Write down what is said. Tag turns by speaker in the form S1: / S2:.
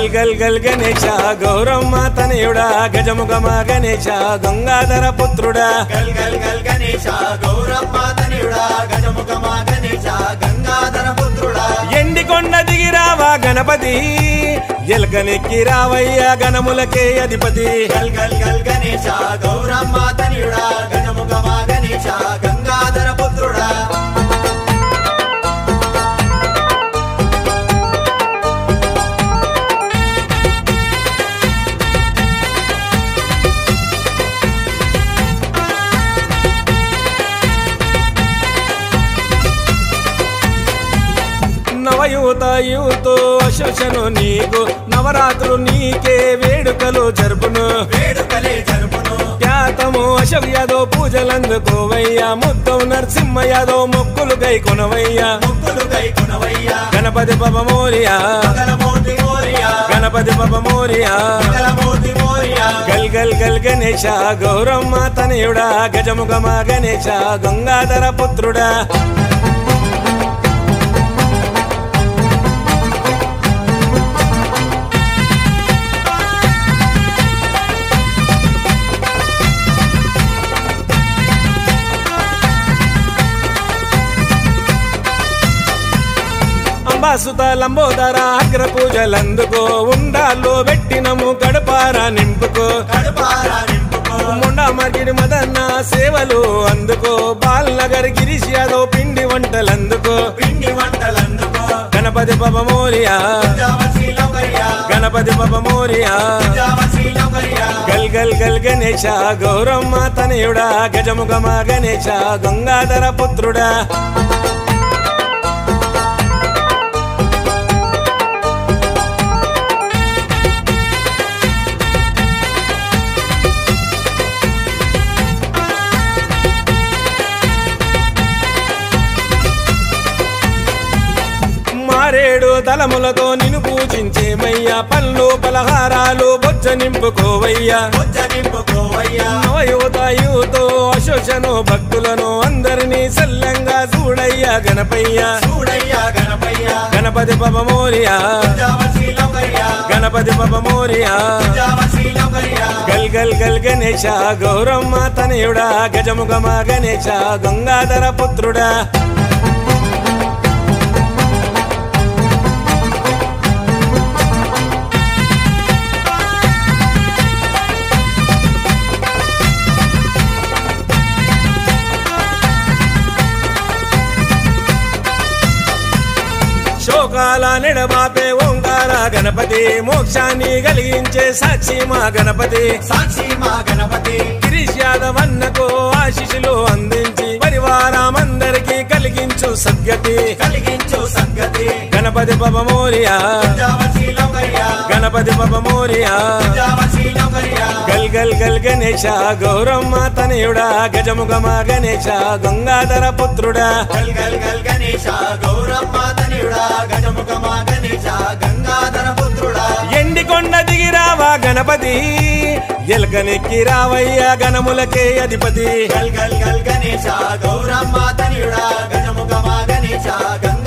S1: గల్ గల్ గల్ గణేశ గౌరమ్మ తనయుడా గజముఖమ గణేశ గంగాధర పుత్రుడా
S2: గల్ గల్ గల్ గణేశ గౌరమ్మ తనయుడా గజముఖమ గణేశ గంగాధర పుత్రుడా
S1: ఎండి కొండ దిగిరావా గణపతి ఎలకనెక్కి రావయ్య గణములకే అధిపతి
S2: గల్ గల్ గల్ గణేశ గౌరమ్మ తనయుడా గజముఖమ గణేశ గంగాధర పుత్రుడా
S1: నవయూత యూతో శోషను నీకు నవరాత్రులు నీకే వేడుకలు జరుపును
S2: వేడుకలే జరుపును
S1: ఖ్యాతము అశోక్ యాదవ్ పూజలందుకోవయ్యా ముద్దం నరసింహ యాదవ్ మొక్కులు గై కొనవయ్యా
S2: ముక్కులు కై కొనవయ్యా
S1: గణపతి పవ మోరియా
S2: మంగళమూర్తి మోరియా
S1: గణపతి పవ మోరియా
S2: మంగళమూర్తి మోరియా
S1: గల్ గల్ గల్ గణేశ గౌరమ్మ తనయుడా గజముఖమ గణేశ గంగాధర పుత్రుడా అంబాసుత లంబోదర అగ్ర పూజలందుకో ఉండాలో పెట్టినము గడపారా నింపుకో
S2: కడుపారా నింపుకో
S1: ముండా మార్కెట్ మదన్న సేవలు అందుకో బాల్ నగర్ గిరీష్ యాదవ్ పిండి వంటలందుకో
S2: పిండి వంటలందుకో
S1: గణపతి పవ మోరియా
S2: జామశీలకయ్యా
S1: గణపతి పవ మోరియా
S2: జామశీలకయ్యా
S1: గల్ గల్ గల్ గణేశ గౌరమ్మ తనయుడా గజముఖమ గణేశ గంగాధర పుత్రుడా మారేడు దళములతో నిన్ను పూజించేమయ్యా పళ్ళు పలహారాలు బొజ్జ నింపుకోవయ్యా
S2: బొజ్జ నింపుకోవయ్యా
S1: నవయువత యువతో అశోషను భక్తులను అందరినీ సల్లంగా చూడయ్యా గణపయ్యా
S2: చూడయ్యా గణపయ్యా
S1: గణపతి పవ మోరియా
S2: జామశీలకయ్యా
S1: గణపతి పవ మోరియా
S2: జామశీలకయ్యా
S1: గల్ గల్ గల్ గణేశ గౌరమ్మ తనయుడా గజముఖమ గణేశ గంగాధర పుత్రుడా శోకాల నిడబాపే ఓంకార గణపతి మోక్షాన్ని కలిగించే సాక్షి మా గణపతి
S2: సాక్షి మా గణపతి
S1: గిరీష్ యాదవ్ అన్నకు ఆశీస్సులు అందించి పరివారమందరికీ కలిగించు సద్గతి
S2: కలిగించు సంగతి
S1: గణపతి పవ మోరియా
S2: జామశీలకయ్యా
S1: గణపతి పవ మోరియా
S2: జామశీలకయ్యా
S1: గల్ గల్ గల్ గణేశ గౌరమ్మ తనయుడా గజముఖమ గణేశ గంగాధర పుత్రుడా
S2: గల్ గల్ గల్ గణేశ గౌరమ్మ తనయుడా గజముఖమ గణేశ గంగాధర పుత్రుడా
S1: ఎండి కొండ దిగిరావా గణపతి ఎలకనెక్కి రావయ్యా గణములకే అధిపతి
S2: గల్ గల్ గల్ గణేశ గౌరమ్మ తనయుడా గజముఖమ గణేశ గంగాధర